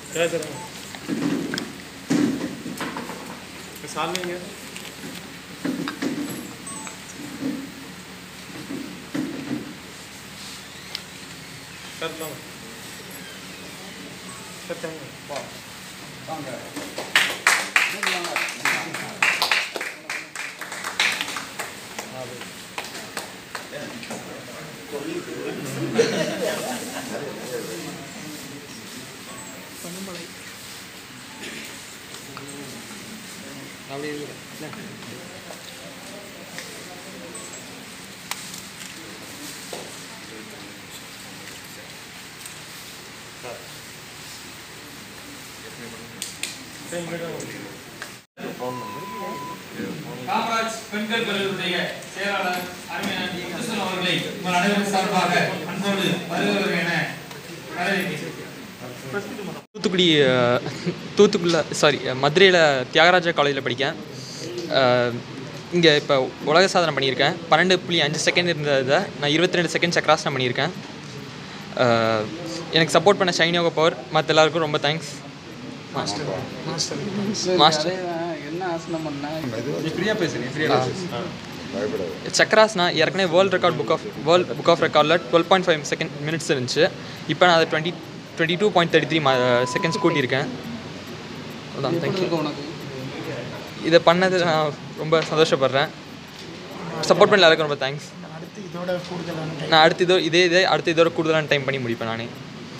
பேசுகிறேன் சாமிங்க சார் வாங்க சார் தாங்க வா அப்படி இருக்கு சரி இங்கே காமராஜ் பெண்கள் கல்லூரியுடைய செயலாளர் அருமையான முத்துசன் அவர்களை உங்கள் அனைவரும் சார்பாக அன்போடு வருகிறவர் என வரவேற்கிறேன் தூத்துக்குடி அஹ், தூத்துக்குடியில் சாரி மதுரையில் தியாகராஜா காலேஜில் படிக்கேன் இங்கே இப்போ உலக சாதனை பண்ணியிருக்கேன் பன்னெண்டு புள்ளி அஞ்சு செகண்ட் இருந்ததை நான் இருபத்தி ரெண்டு செகண்ட் சக்ராசனம் பண்ணியிருக்கேன் அஹ், எனக்கு சப்போர்ட் பண்ண ஷைனியோக பவர் மற்ற எல்லாருக்கும் ரொம்ப தேங்க்ஸ் மாஸ்டர் என்ன ஆசனம் பண்ண சக்ராஸ்னா ஏற்கனவே world record book of world book of ரெக்கார்டில் twelve point five second minutes இருந்துச்சு இப்போ நான் அதை twenty twenty two point thirty three seconds கூட்டியிருக்கேன் அதான் தேங்க்யூ இருக்கு உனக்கு இதை பண்ணது நான் ரொம்ப சந்தோஷப்படுறேன் சப்போர்ட் பண்ண எல்லாருக்கும் ரொம்ப தேங்க்ஸ் நான் அடுத்து இதோ இதே இதே அடுத்து இதோட கூடுதலான டைம் பண்ணி முடிப்பேன் நானே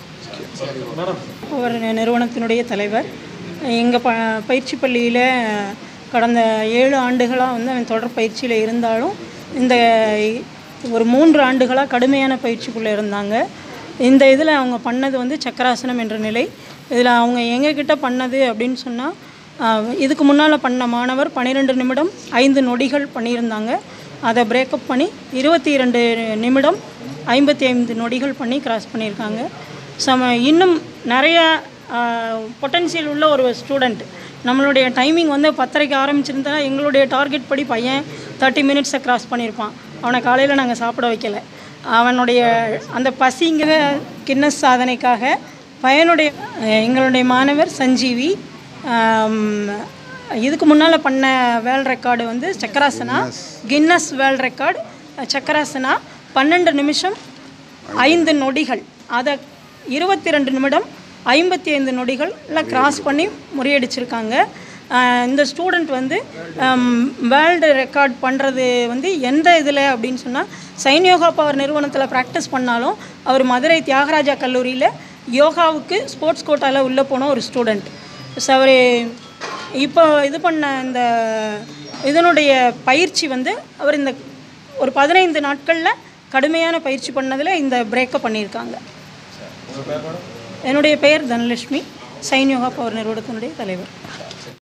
ஒரு நிறுவனத்தினுடைய தலைவர் எங்கள் ப பயிற்சி பள்ளியில் கடந்த ஏழு ஆண்டுகளாக வந்து அவன் தொடர் பயிற்சியில் இருந்தாலும் இந்த ஒரு மூன்று ஆண்டுகளாக கடுமையான பயிற்சிக்குள்ளே இருந்தாங்க இந்த இதில் அவங்க பண்ணது வந்து சக்கராசனம் என்ற நிலை இதில் அவங்க எங்ககிட்ட பண்ணது அப்படின்னு சொன்னால் இதுக்கு முன்னால் பண்ண மாணவர் பன்னிரெண்டு நிமிடம் ஐந்து நொடிகள் பண்ணியிருந்தாங்க அதை பிரேக்கப் பண்ணி இருபத்தி இரண்டு நிமிடம் ஐம்பத்தி ஐந்து நொடிகள் பண்ணி கிராஸ் பண்ணியிருக்காங்க சம இன்னும் நிறைய பொட்டன்ஷியல் உள்ள ஒரு ஸ்டூடெண்ட் நம்மளுடைய டைமிங் வந்து பத்தரைக்கு ஆரம்பிச்சிருந்தா எங்களுடைய டார்கெட் படி பையன் தேர்ட்டி மினிட்ஸை கிராஸ் பண்ணியிருப்பான் அவனை காலையில் நாங்கள் சாப்பிட வைக்கல அவனுடைய அந்த பசிங்கிற கின்னஸ் சாதனைக்காக பையனுடைய அஹ், எங்களுடைய மாணவர் சஞ்சீவி ஆம், இதுக்கு முன்னால் பண்ண வேர்ல்ட் ரெக்கார்டு வந்து Chakrasana Guinness world record Chakrasana பன்னெண்டு நிமிஷம் ஐந்து நொடிகள் அதை இருபத்தி ரெண்டு நிமிடம் ஐம்பத்தி ஐந்து நொடிகளில் கிராஸ் பண்ணி முறியடிச்சிருக்காங்க ஆஹ் இந்த ஸ்டூடெண்ட் வந்து வேர்ல்டு ரெக்கார்ட் பண்ணுறது வந்து எந்த இதில் அப்படின்னு சொன்னால் சைன் யோகா பவர் நிறுவனத்தில் ப்ராக்டிஸ் பண்ணாலும் அவர் மதுரை தியாகராஜா கல்லூரியில் யோகாவுக்கு ஸ்போர்ட்ஸ் கோட்டாவில் உள்ளே போன ஒரு ஸ்டூடெண்ட் ஸோ அவர் இப்போ இது பண்ண இந்த இதனுடைய பயிற்சி வந்து அவர் இந்த ஒரு பதினைந்து நாட்களில் கடுமையான பயிற்சி பண்ணதில் இந்த பிரேக்கப் பண்ணியிருக்காங்க என்னுடைய பெயர் தனலட்சுமி சைன் யோகா பவர் நிறுவனத்தினுடைய தலைவர்